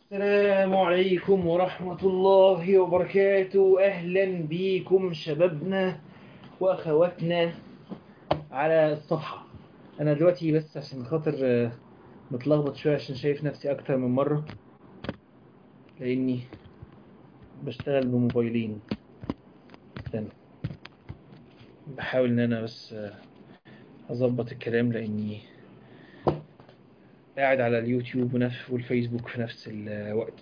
السلام عليكم ورحمة الله وبركاته أهلا بكم شبابنا وأخواتنا على الصفحة أنا دلوقتي بس عشان خاطر آه، متلخبط شوية عشان شايف نفسي أكتر من مرة لأني بشتغل بموبايلين استنى بحاول إن أنا بس آه، أظبط الكلام لأني قاعد على اليوتيوب ونفس والفيسبوك في نفس الوقت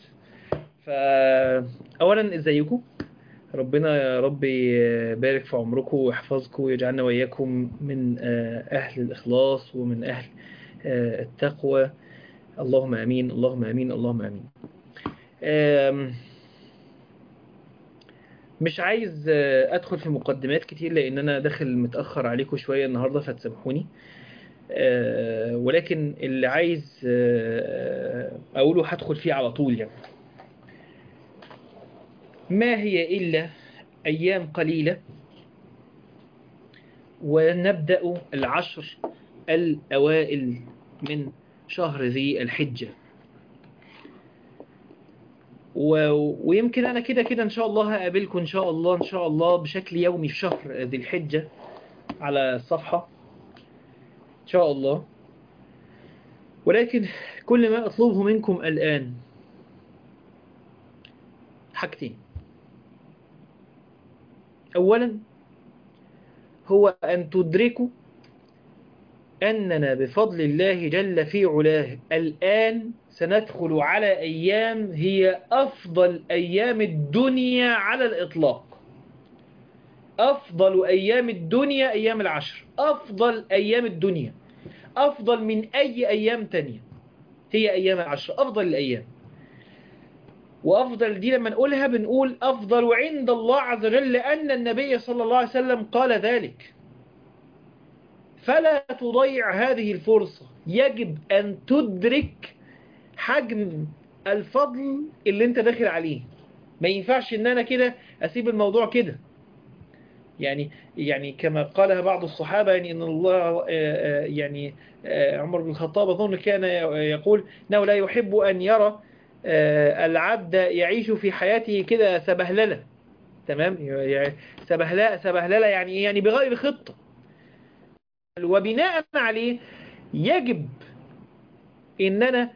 فأولا ازيكم ربنا يا رب يبارك في عمركم ويحفظكم ويجعلنا وإياكم من آه، أهل الإخلاص ومن أهل آه، التقوى اللهم آمين اللهم آمين اللهم آمين آم، مش عايز آه، أدخل في مقدمات كتير لأن أنا داخل متأخر عليكم شوية النهاردة فتسامحوني آه، ولكن اللي عايز آه، أقوله هدخل فيه على طول يعني ما هي إلا أيام قليلة ونبدأ العشر الأوائل من شهر ذي الحجة و... ويمكن أنا كده كده إن شاء الله هقابلكم إن شاء الله إن شاء الله بشكل يومي في شهر ذي الحجة على الصفحة إن شاء الله ولكن كل ما أطلبه منكم الآن حاجتين أولا هو أن تدركوا أننا بفضل الله جل في علاه الآن سندخل على أيام هي أفضل أيام الدنيا على الإطلاق أفضل أيام الدنيا أيام العشر أفضل أيام الدنيا أفضل من أي أيام تانية هي أيام العشر أفضل الأيام وأفضل دي لما نقولها بنقول أفضل عند الله عز وجل لأن النبي صلى الله عليه وسلم قال ذلك فلا تضيع هذه الفرصة يجب أن تدرك حجم الفضل اللي انت داخل عليه ما ينفعش ان انا كده اسيب الموضوع كده يعني يعني كما قالها بعض الصحابة يعني ان الله آه، آه، يعني آه، عمر بن الخطاب اظن كان يقول انه لا يحب ان يرى آه، العبد يعيش في حياته كده سبهللة تمام يعني سبهللة سبهللة يعني ايه يعني بغير خطة وبناء عليه يجب ان انا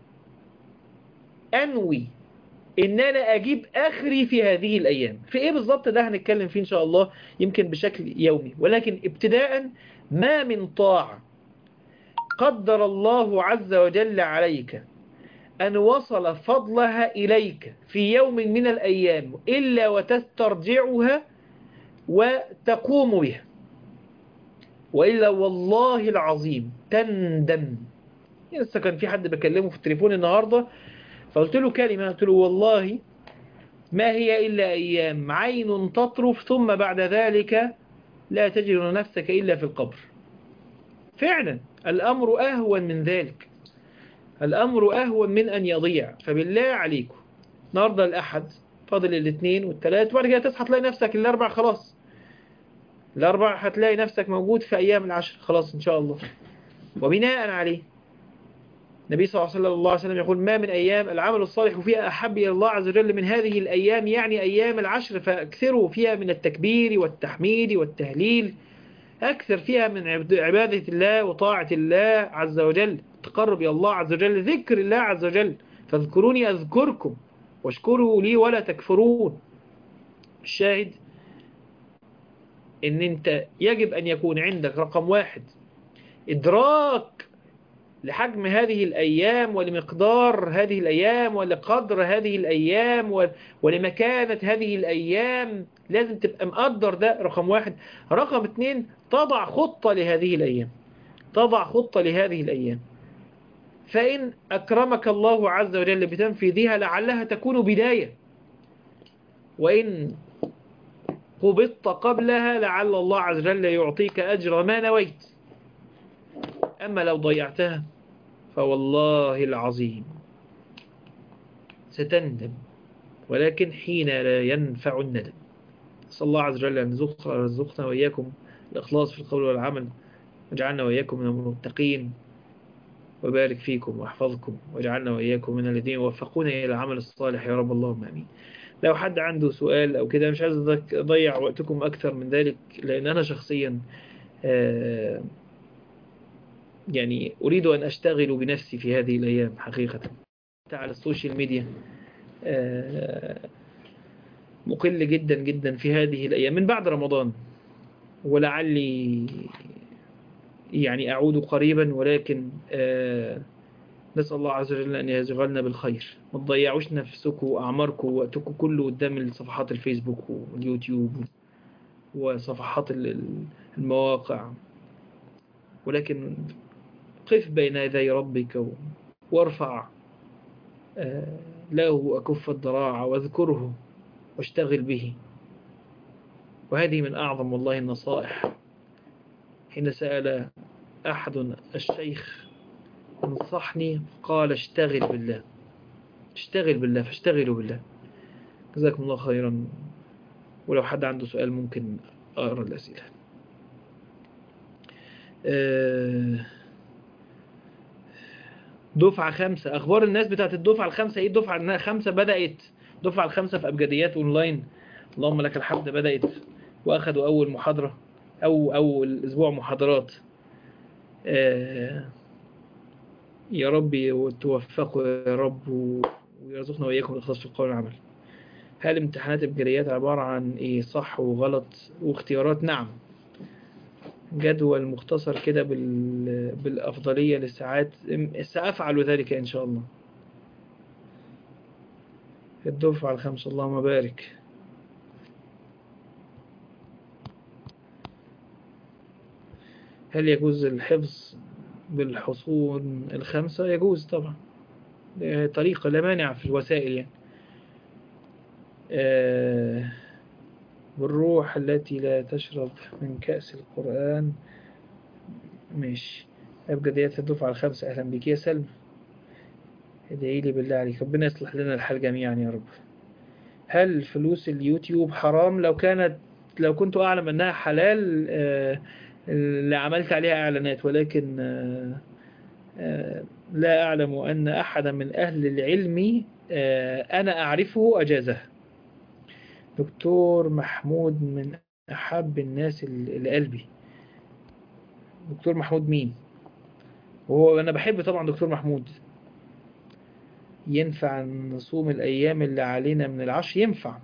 انوي ان انا اجيب اخري في هذه الايام في ايه بالظبط ده هنتكلم فيه ان شاء الله يمكن بشكل يومي ولكن ابتداء ما من طاعة قدر الله عز وجل عليك أن وصل فضلها إليك في يوم من الأيام إلا وتسترجعها وتقوم بها وإلا والله العظيم تندم لسه كان في حد بكلمه في التليفون النهاردة فقلت له كلمة قلت له والله ما هي إلا أيام عين تطرف ثم بعد ذلك لا تجد نفسك إلا في القبر فعلا الأمر أهون من ذلك الأمر أهون من أن يضيع فبالله عليكم النهارده الأحد فاضل الاثنين والثلاث وبعد كده تصحى تلاقي نفسك الأربع خلاص الأربع هتلاقي نفسك موجود في أيام العشر خلاص إن شاء الله وبناء عليه النبي صلى الله عليه وسلم يقول ما من أيام العمل الصالح فيها أحب إلى الله عز وجل من هذه الأيام يعني أيام العشر فأكثروا فيها من التكبير والتحميد والتهليل أكثر فيها من عبد- عبادة الله وطاعة الله عز وجل تقرب إلى الله عز وجل ذكر الله عز وجل فاذكروني أذكركم واشكروا لي ولا تكفرون الشاهد ان انت يجب ان يكون عندك رقم واحد ادراك لحجم هذه الأيام ولمقدار هذه الأيام ولقدر هذه الأيام ول- ولمكانة هذه الأيام لازم تبقى مقدر ده رقم واحد رقم اتنين تضع خطة لهذه الأيام تضع خطة لهذه الأيام فإن أكرمك الله عز وجل بتنفيذها لعلها تكون بداية وإن قبضت قبلها لعل الله عز وجل يعطيك أجر ما نويت أما لو ضيعتها فوالله العظيم ستندم ولكن حين لا ينفع الندم صلى الله عز وجل أن يرزق- يرزقنا وإياكم الإخلاص في القول والعمل واجعلنا وإياكم من المتقين وبارك فيكم واحفظكم واجعلنا وإياكم من الذين يوفقون إلى العمل الصالح يا رب اللهم آمين لو حد عنده سؤال أو كده مش عايز أضيع- أضيع وقتكم أكثر من ذلك لأن أنا شخصيا آه، يعني أريد أن أشتغل بنفسي في هذه الأيام حقيقة حتى على السوشيال ميديا آه، مقل جدا جدا في هذه الأيام من بعد رمضان ولعلي يعني أعود قريبا ولكن آه، نسأل الله عز وجل أن يشغلنا بالخير ما تضيعوش نفسكم وأعماركم ووقتكم كله قدام صفحات الفيسبوك واليوتيوب وصفحات ال- ال- المواقع ولكن قف بين يدي ربك و- وارفع آه، له أكف الضراعة واذكره واشتغل به وهذه من أعظم والله النصائح حين سأل أحد الشيخ انصحني قال اشتغل بالله اشتغل بالله فاشتغلوا بالله جزاكم الله خيرا ولو حد عنده سؤال ممكن أقرأ الأسئلة آه، دفعة خمسة أخبار الناس بتاعت الدفعة الخمسة إيه الدفعة الخمسة بدأت دفعة الخمسة في أبجديات أونلاين اللهم لك الحمد بدأت وأخذوا أول محاضرة أو أول أسبوع محاضرات آه، يا رب توفقوا يا رب و- ويرزقنا وإياكم الإخلاص في القول والعمل هل امتحانات الجريات عبارة عن إيه صح وغلط واختيارات نعم جدول مختصر كده بال... بالأفضلية للساعات ام- سأفعل ذلك إن شاء الله الدفعة الخمسة اللهم بارك هل يجوز الحفظ بالحصون الخمسة يجوز طبعا ده طريقة لا مانع في الوسائل يعني آه، بالروح التي لا تشرب من كأس القرآن ماشي أبجديات الدفعة الخامسة أهلا بك يا سلمى ادعي لي بالله عليك ربنا يصلح لنا الحال جميعا يا رب هل فلوس اليوتيوب حرام لو كانت لو كنت أعلم أنها حلال آه، لعملت عليها إعلانات ولكن آه، آه، لا أعلم أن أحدا من أهل العلم آه، أنا أعرفه أجازه دكتور محمود من أحب الناس ال- لقلبي دكتور محمود مين وهو أنا بحب طبعا دكتور محمود ينفع نصوم الأيام اللي علينا من العشر ينفع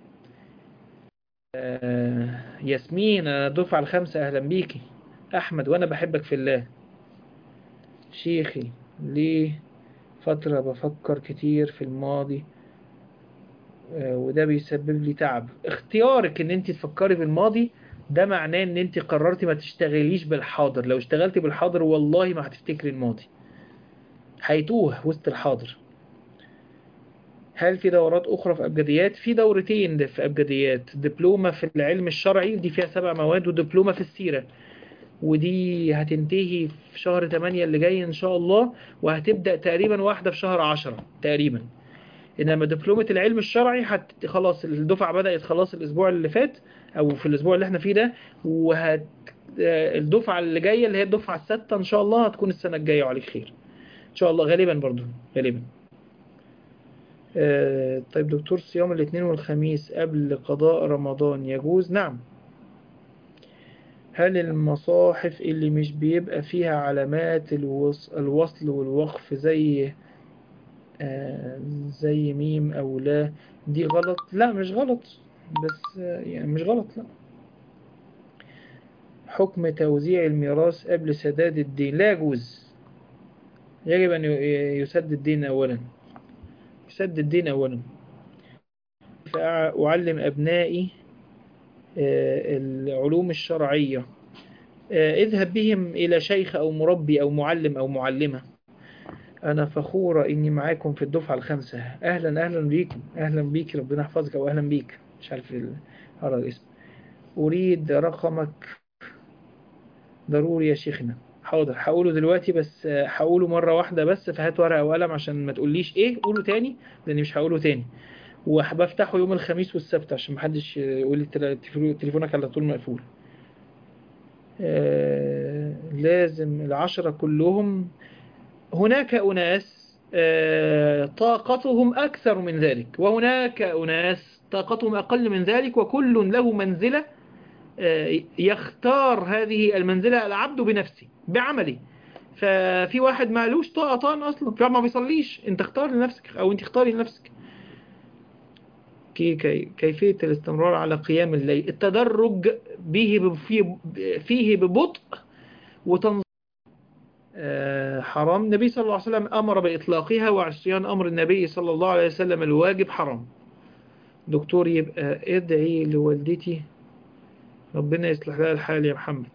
آه، ياسمين أنا دفعة الخمسة أهلا بيكي أحمد وأنا بحبك في الله شيخي ليه فترة بفكر كتير في الماضي آه، وده بيسبب لي تعب اختيارك ان انت تفكري في الماضي ده معناه ان انت قررتي ما تشتغليش بالحاضر لو اشتغلتي بالحاضر والله ما هتفتكري الماضي هيتوه وسط الحاضر هل في دورات أخرى في أبجديات؟ في دورتين في أبجديات دبلومة في العلم الشرعي دي فيها سبع مواد ودبلومة في السيرة ودي هتنتهي في شهر 8 اللي جاي إن شاء الله وهتبدأ تقريبا واحدة في شهر 10 تقريبا إنما دبلومة العلم الشرعي هت خلاص الدفعة بدأت خلاص الأسبوع اللي فات أو في الأسبوع اللي احنا فيه ده وهت آه، الدفعة اللي جاية اللي هي الدفعة السادسة إن شاء الله هتكون السنة الجاية وعليك خير إن شاء الله غالبا برضو غالبا آه، طيب دكتور صيام الاثنين والخميس قبل قضاء رمضان يجوز نعم هل المصاحف اللي مش بيبقى فيها علامات الوص- الوصل والوقف زي آه، زي ميم أو لا دي غلط لا مش غلط بس آه، يعني مش غلط لا حكم توزيع الميراث قبل سداد الدين لا يجوز يجب أن ي- يسد الدين أولا يسد الدين أولا فأعلم أبنائي آه، العلوم الشرعية آه، اذهب بهم إلى شيخ أو مربي أو معلم أو معلمة أنا فخورة إني معاكم في الدفعة الخامسة أهلا أهلا بيكم أهلا بيك ربنا يحفظك أو أهلا بيك مش عارف ال- أقرأ الاسم أريد رقمك ضروري يا شيخنا حاضر هقوله دلوقتي بس آه، هقوله مرة واحدة بس فهات ورقة وقلم عشان ما تقوليش إيه قوله تاني لأني مش هقوله تاني وبفتحه يوم الخميس والسبت عشان محدش يقول لي تل- تليفون- تليفونك على طول مقفول آه، لازم العشرة كلهم هناك أناس آه، طاقتهم أكثر من ذلك وهناك أناس طاقتهم أقل من ذلك وكل له منزلة آه، يختار هذه المنزلة العبد بنفسه بعمله ففي واحد معلوش طاقة طاقة أصلا في واحد ما بيصليش انت اختار لنفسك أو انت اختاري لنفسك كي كي كيفية الاستمرار على قيام الليل التدرج به ب- فيه, فيه ببطء وتنظيم آه، حرام النبي صلى الله عليه وسلم أمر بإطلاقها وعصيان أمر النبي صلى الله عليه وسلم الواجب حرام دكتور يبقى ادعي لوالدتي ربنا يصلح لها الحال يا محمد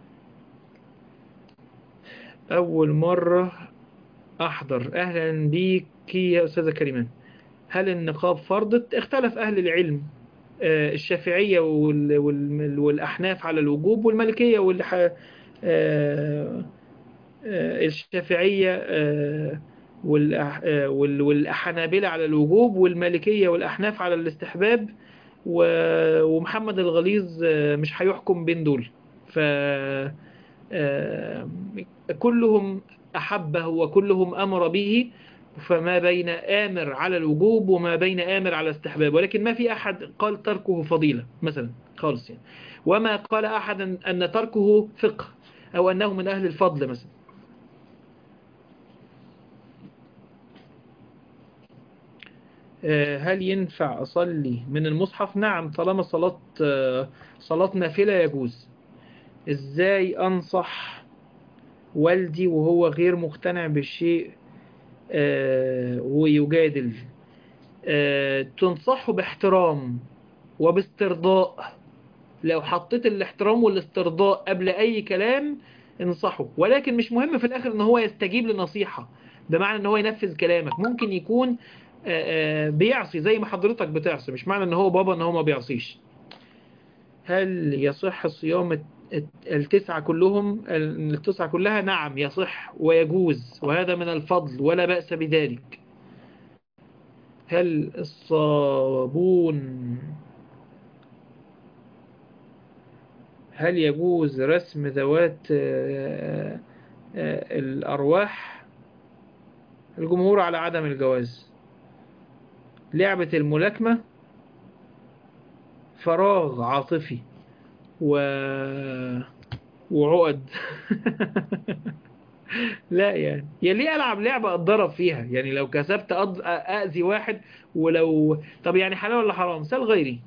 أول مرة أحضر أهلا بيك يا أستاذة كريمان هل النقاب فرض اختلف أهل العلم آه، الشافعية وال- وال- والأحناف على الوجوب والمالكية والح... آه، آه، الشافعية آه، والأح- آه، وال- والحنابلة على الوجوب والمالكية والأحناف على الاستحباب و- ومحمد الغليظ آه، مش هيحكم بين دول ف آه، كلهم أحبه وكلهم أمر به فما بين آمر على الوجوب وما بين آمر على الاستحباب ولكن ما في أحد قال تركه فضيلة مثلا خالص يعني وما قال أحد أن تركه فقه أو أنه من أهل الفضل مثلا آه، هل ينفع أصلي من المصحف نعم طالما صلاة آه، صلاة نافلة يجوز إزاي أنصح والدي وهو غير مقتنع بالشيء آه، ويجادل آه، تنصحه باحترام وباسترضاء لو حطيت الاحترام والاسترضاء قبل أي كلام انصحه ولكن مش مهم في الآخر ان هو يستجيب لنصيحة بمعنى ان هو ينفذ كلامك ممكن يكون آه، آه، بيعصي زي ما حضرتك بتعصي مش معنى ان هو بابا ان هو ما بيعصيش هل يصح صيام الت- الت- التسعة كلهم ال- التسعة كلها نعم يصح ويجوز وهذا من الفضل ولا بأس بذلك هل الصابون هل يجوز رسم ذوات آه، آه، الأرواح الجمهور على عدم الجواز لعبة الملاكمة فراغ عاطفي و... وعقد لا يعني يا ليه ألعب لعبة أتضرب فيها يعني لو كسبت أض... أأذي واحد ولو طب يعني حلال ولا حرام سال غيري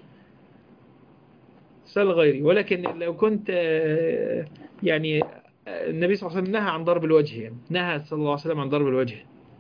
سال غيري ولكن لو كنت آه، يعني آه، النبي صلى الله عليه وسلم نهى عن ضرب الوجه يعني نهى صلى الله عليه وسلم عن ضرب الوجه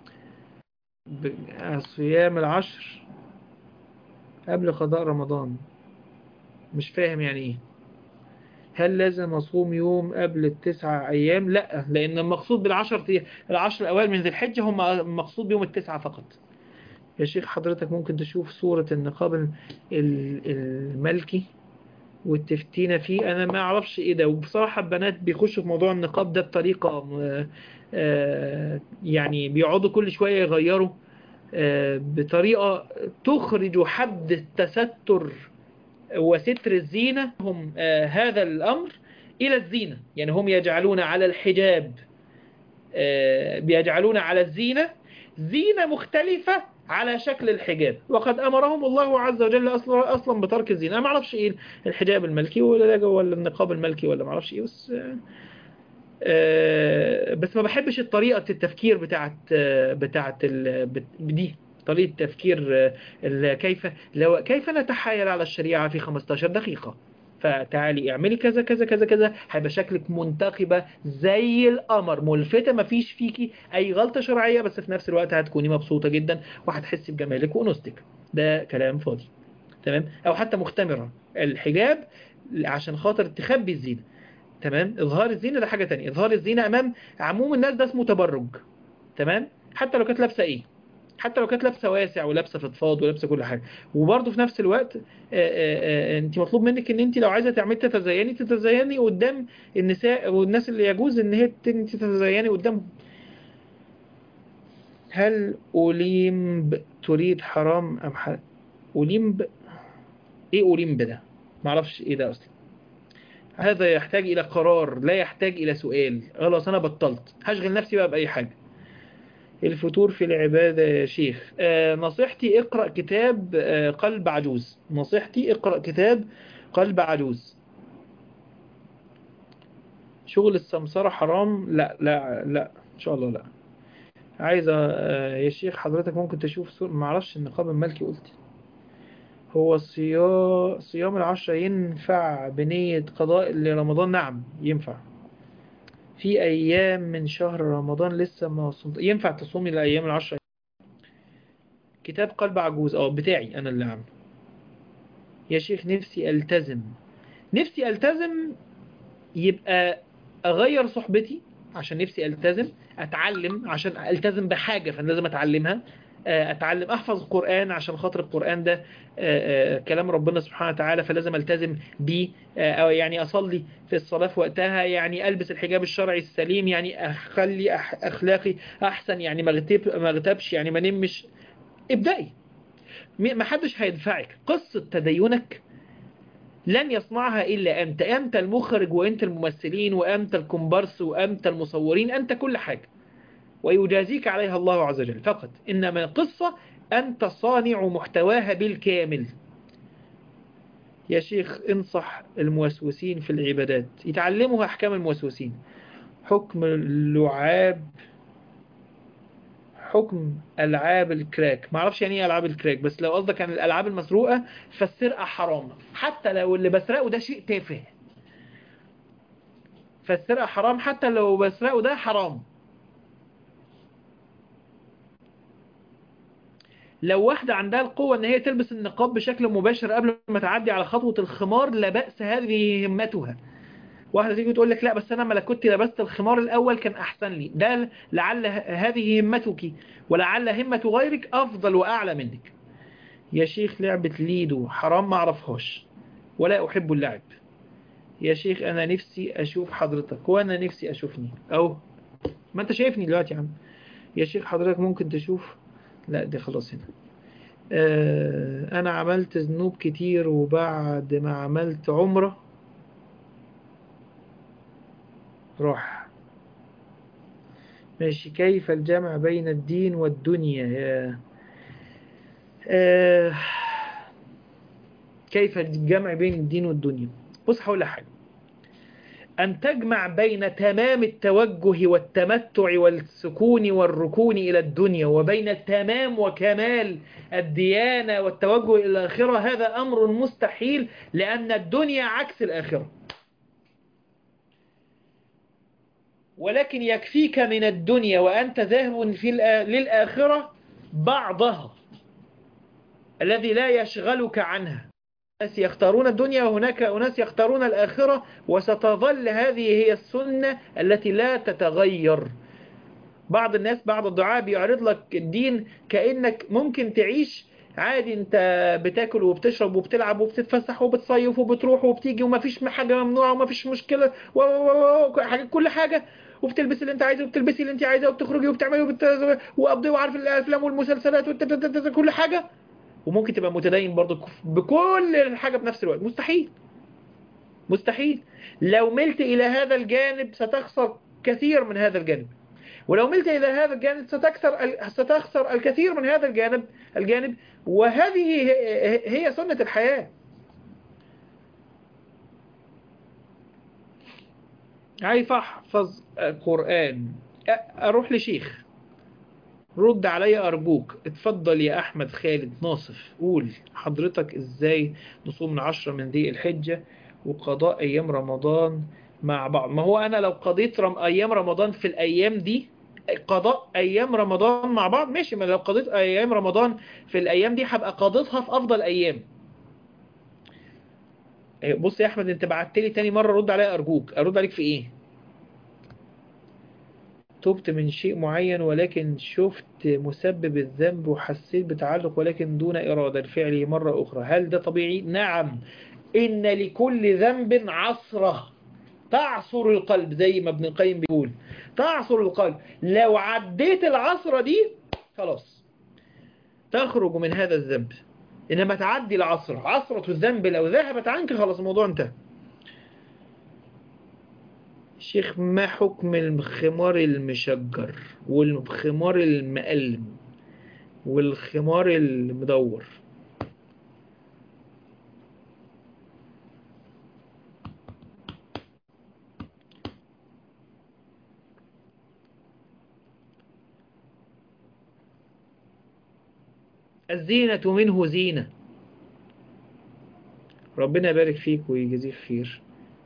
ب- صيام العشر قبل قضاء رمضان مش فاهم يعني ايه هل لازم اصوم يوم قبل التسعة ايام لا لان المقصود بالعشر تي- العشر الاوائل من ذي الحجة هم مقصود بيوم التسعة فقط يا شيخ حضرتك ممكن تشوف صورة النقاب ال- ال- الملكي والتفتينة فيه انا ما اعرفش ايه ده وبصراحة البنات بيخشوا في موضوع النقاب ده بطريقة آه، آه، يعني بيقعدوا كل شوية يغيروا آه، بطريقة تخرج حد التستر وستر الزينة هم آه، هذا الأمر إلى الزينة يعني هم يجعلون على الحجاب آه، بيجعلون على الزينة زينة مختلفة على شكل الحجاب وقد أمرهم الله عز وجل أصلا أصلا بترك الزينة أنا ما أعرفش إيه الحجاب الملكي ولا ده ولا النقاب الملكي ولا ما أعرفش إيه بس آه، آه، بس ما بحبش الطريقة التفكير بتاعت آه، بتاعت ال- بت- دي طريقة تفكير آه، ال- كيف لو كيف نتحايل على الشريعة في 15 دقيقة فتعالي اعملي كذا كذا كذا كذا هيبقى شكلك منتقبة زي القمر ملفتة مفيش فيكي اي غلطة شرعية بس في نفس الوقت هتكوني مبسوطة جدا وهتحسي بجمالك وانوثتك ده كلام فاضي تمام او حتى مختمرة الحجاب عشان خاطر تخبي الزينة تمام اظهار الزينة ده حاجة تانية اظهار الزينة امام عموم الناس ده اسمه تبرج تمام حتى لو كانت لابسة ايه حتى لو كانت لابسه واسع ولابسه فضفاض ولابسه كل حاجه وبرضه في نفس الوقت انت مطلوب منك ان انت لو عايزه تعملي تتزيني تتزيني قدام النساء والناس اللي يجوز ان هي ت- انت تتزيني قدامهم هل اوليمب تريد حرام ام حلال اوليمب ايه اوليمب ده معرفش ايه ده اصلا هذا يحتاج الى قرار لا يحتاج الى سؤال خلاص انا بطلت هشغل نفسي بقى باي حاجه الفتور في العبادة يا شيخ آه نصيحتي اقرأ كتاب آه قلب عجوز نصيحتي اقرأ كتاب قلب عجوز شغل السمسرة حرام لا لا لا ان شاء الله لا عايزة آه يا شيخ حضرتك ممكن تشوف سور ما اعرفش النقاب المالكي قلت هو صيام صيام العشرة ينفع بنية قضاء لرمضان نعم ينفع في أيام من شهر رمضان لسه ما صمت ينفع تصومي الأيام العشرة كتاب قلب عجوز اه بتاعي أنا اللي عامله يا شيخ نفسي ألتزم نفسي ألتزم يبقى أغير صحبتي عشان نفسي ألتزم أتعلم عشان ألتزم بحاجة فلازم أتعلمها اتعلم احفظ القرآن عشان خاطر القرآن ده كلام ربنا سبحانه وتعالى فلازم التزم بيه او يعني اصلي في الصلاة في وقتها يعني البس الحجاب الشرعي السليم يعني اخلي اخلاقي احسن يعني ما اغتابش يعني ما نمش ابدأي ما حدش هيدفعك قصة تدينك لن يصنعها إلا أنت أنت المخرج وأنت الممثلين وأنت الكومبارس وأنت المصورين أنت كل حاجة ويجازيك عليها الله عز وجل فقط إنما القصة أنت صانع محتواها بالكامل يا شيخ انصح الموسوسين في العبادات يتعلموا أحكام الموسوسين حكم اللعاب حكم ألعاب الكراك ما اعرفش يعني ايه ألعاب الكراك بس لو قصدك عن الألعاب المسروقة فالسرقة حرام حتى لو اللي بسرقه ده شيء تافه فالسرقة حرام حتى لو بسرقه ده حرام لو واحدة عندها القوة ان هي تلبس النقاب بشكل مباشر قبل ما تعدي على خطوة الخمار لا بأس هذه همتها واحدة تيجي تقول لك لا بس انا ما كنت لبست الخمار الاول كان احسن لي ده لعل هذه همتك ولعل همة غيرك افضل واعلى منك يا شيخ لعبة ليدو حرام ما اعرفهاش ولا احب اللعب يا شيخ انا نفسي اشوف حضرتك وانا نفسي اشوفني او ما انت شايفني دلوقتي يا عم يا شيخ حضرتك ممكن تشوف لا دي خلاص هنا آه انا عملت ذنوب كتير وبعد ما عملت عمرة راح ماشي كيف الجمع بين الدين والدنيا يا آه كيف الجمع بين الدين والدنيا بص هقول لك حاجه أن تجمع بين تمام التوجه والتمتع والسكون والركون إلى الدنيا وبين تمام وكمال الديانة والتوجه إلى الآخرة هذا أمر مستحيل لأن الدنيا عكس الآخرة ولكن يكفيك من الدنيا وأنت ذاهب في للآخرة بعضها الذي لا يشغلك عنها ناس يختارون الدنيا وهناك أناس يختارون الآخرة وستظل هذه هي السنة التي لا تتغير بعض الناس بعض الدعاء بيعرض لك الدين كأنك ممكن تعيش عادي انت بتاكل وبتشرب وبتلعب وبتتفسح وبتصيف وبتروح وبتيجي وما فيش حاجة ممنوعة وما فيش مشكلة كل حاجة وبتلبس اللي انت عايزه وبتلبسي اللي انت عايزه وبتخرجي وبتعملي وبت... وقضي وعارف الافلام والمسلسلات وكل حاجة وممكن تبقى متدين برضه بكل الحاجة بنفس الوقت مستحيل مستحيل لو ملت إلى هذا الجانب ستخسر كثير من هذا الجانب ولو ملت إلى هذا الجانب ستكسر ستخسر الكثير من هذا الجانب الجانب وهذه هي سنة الحياة عايز أحفظ قرآن أروح لشيخ رد عليا أرجوك اتفضل يا أحمد خالد ناصف قول حضرتك إزاي نصوم من عشرة من ذي الحجة وقضاء أيام رمضان مع بعض ما هو أنا لو قضيت رم... أيام رمضان في الأيام دي قضاء أيام رمضان مع بعض ماشي ما لو قضيت أيام رمضان في الأيام دي هبقى قضيتها في أفضل أيام بص يا أحمد أنت بعت لي تاني مرة رد عليا أرجوك أرد عليك في إيه تبت من شيء معين ولكن شفت مسبب الذنب وحسيت بتعلق ولكن دون إرادة الفعل مرة أخرى هل ده طبيعي؟ نعم إن لكل ذنب عصرة تعصر القلب زي ما ابن القيم بيقول تعصر القلب لو عديت العصرة دي خلاص تخرج من هذا الذنب إنما تعدي العصر عصرة الذنب لو ذهبت عنك خلاص الموضوع انتهى شيخ ما حكم الخمار المشجر والخمار المقلم والخمار المدور الزينة منه زينة ربنا يبارك فيك ويجزيك خير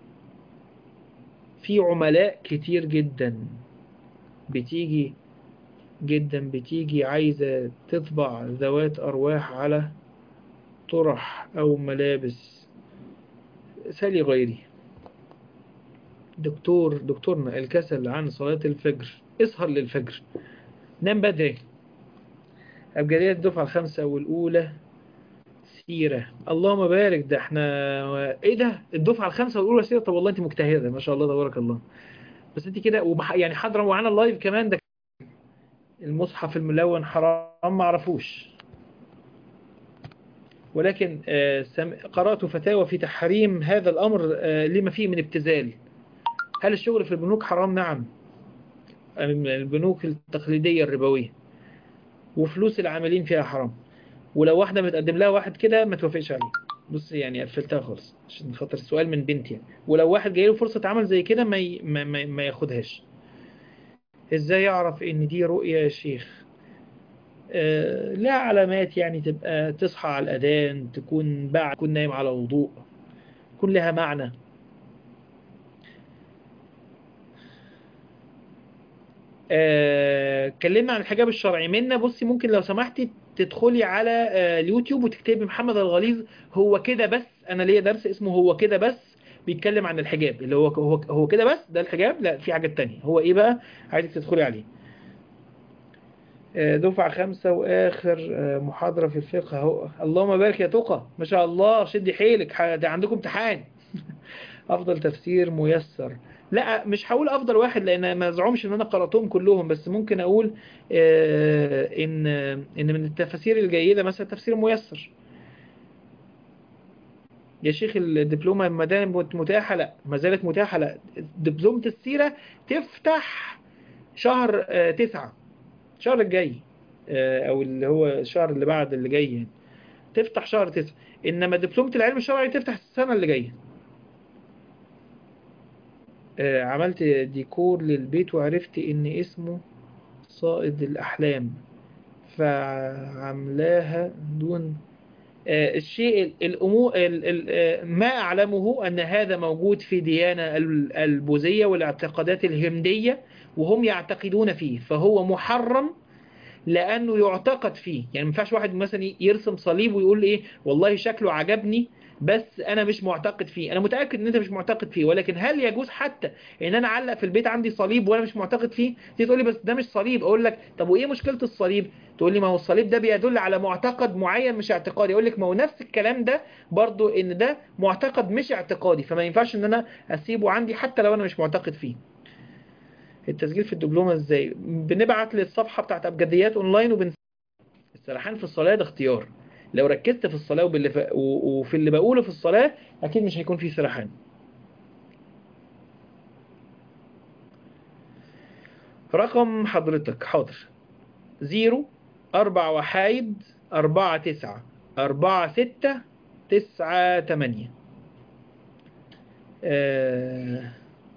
في عملاء كتير جدا بتيجي جدا بتيجي عايزة تطبع ذوات أرواح على طرح أو ملابس سالي غيري دكتور دكتورنا الكسل عن صلاة الفجر اسهر للفجر نام بدري أبجدية الدفعة الخامسة والأولى سيرة اللهم بارك ده احنا ايه ده الدفعة الخامسة والأولى سيرة طب والله انت مجتهدة ما شاء الله تبارك الله بس انت كده وبح... يعني حاضرة معانا اللايف كمان ده المصحف الملون حرام ما اعرفوش ولكن آه سم... قرأت فتاوى في تحريم هذا الأمر آه لما فيه من ابتذال هل الشغل في البنوك حرام نعم البنوك التقليدية الربوية وفلوس العاملين فيها حرام ولو واحدة متقدم لها واحد كده ما توافقش عليه بص يعني قفلتها خالص عشان خاطر السؤال من بنتي يعني ولو واحد جاي له فرصة عمل زي كده ما, ي... ما, ما, ما ياخدهاش ازاي يعرف ان دي رؤية يا شيخ آه لا علامات يعني تبقى تصحى على الأذان تكون بعد تكون نايم على وضوء يكون لها معنى آه كلمنا عن الحجاب الشرعي منا بصي ممكن لو سمحتي تدخلي على آه اليوتيوب وتكتبي محمد الغليظ هو كده بس انا ليا درس اسمه هو كده بس بيتكلم عن الحجاب اللي هو هو هو كده بس ده الحجاب لا في حاجات تانية هو ايه بقى عايزك تدخلي عليه آه دفعة خمسة واخر محاضرة في الفقه اهو اللهم بارك يا تقى ما شاء الله شدي حيلك ده عندكم امتحان افضل تفسير ميسر لا مش هقول افضل واحد لان ما ازعمش ان انا قراتهم كلهم بس ممكن اقول آه ان ان من التفاسير الجيده مثلا تفسير ميسر يا شيخ الدبلومه ما دامت متاحه لا ما زالت متاحه لا دبلومه السيره تفتح شهر آه تسعة الشهر الجاي آه او اللي هو الشهر اللي بعد اللي جاي يعني تفتح شهر تسعة انما دبلومه العلم الشرعي تفتح السنه اللي جايه عملت ديكور للبيت وعرفت ان اسمه صائد الأحلام فعملاها دون الشيء الأمور ما أعلمه أن هذا موجود في ديانة البوذية والاعتقادات الهندية وهم يعتقدون فيه فهو محرم لأنه يعتقد فيه يعني ما ينفعش واحد مثلا يرسم صليب ويقول إيه والله شكله عجبني بس انا مش معتقد فيه انا متاكد ان انت مش معتقد فيه ولكن هل يجوز حتى ان انا اعلق في البيت عندي صليب وانا مش معتقد فيه تيجي تقول لي بس ده مش صليب اقول لك طب وايه مشكله الصليب تقول لي ما هو الصليب ده بيدل على معتقد معين مش اعتقادي اقول لك ما هو نفس الكلام ده برضو ان ده معتقد مش اعتقادي فما ينفعش ان انا اسيبه عندي حتى لو انا مش معتقد فيه التسجيل في الدبلومه ازاي بنبعت للصفحه بتاعت ابجديات اونلاين وبن السرحان في الصلاه ده اختيار لو ركزت في الصلاة وباللي ف... وفي اللي بقوله في الصلاة أكيد مش هيكون فيه سرحان رقم حضرتك حاضر زيرو أربعة وحايد أربعة تسعة أربعة ستة تسعة تمانية آه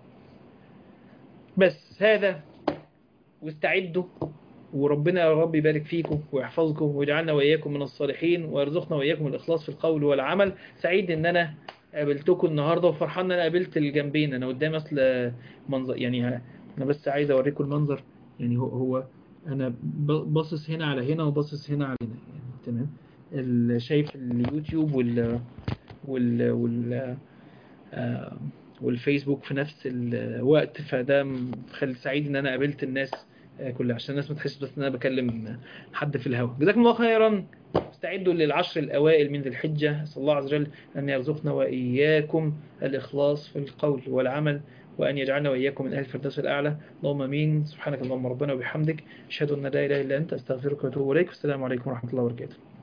بس هذا واستعدوا وربنا يا رب يبارك فيكم ويحفظكم ويجعلنا وإياكم من الصالحين ويرزقنا وإياكم الإخلاص في القول والعمل سعيد إن أنا قابلتكم النهاردة وفرحان إن أنا قابلت الجنبين أنا قدامي أصل منظر يعني أنا بس عايز أوريكم المنظر يعني هو هو أنا باصص هنا على هنا وباصص هنا على هنا يعني تمام شايف اليوتيوب وال وال وال آه والفيسبوك في نفس الوقت فده خلي سعيد إن أنا قابلت الناس كلها عشان الناس ما تحسش بس ان انا بكلم حد في الهواء جزاكم الله خيرا استعدوا للعشر الاوائل من ذي الحجه اسال الله عز وجل ان يرزقنا واياكم الاخلاص في القول والعمل وان يجعلنا واياكم من اهل الفردوس الاعلى اللهم امين سبحانك اللهم ربنا وبحمدك اشهد ان لا اله الا انت استغفرك واتوب اليك والسلام عليكم ورحمه الله وبركاته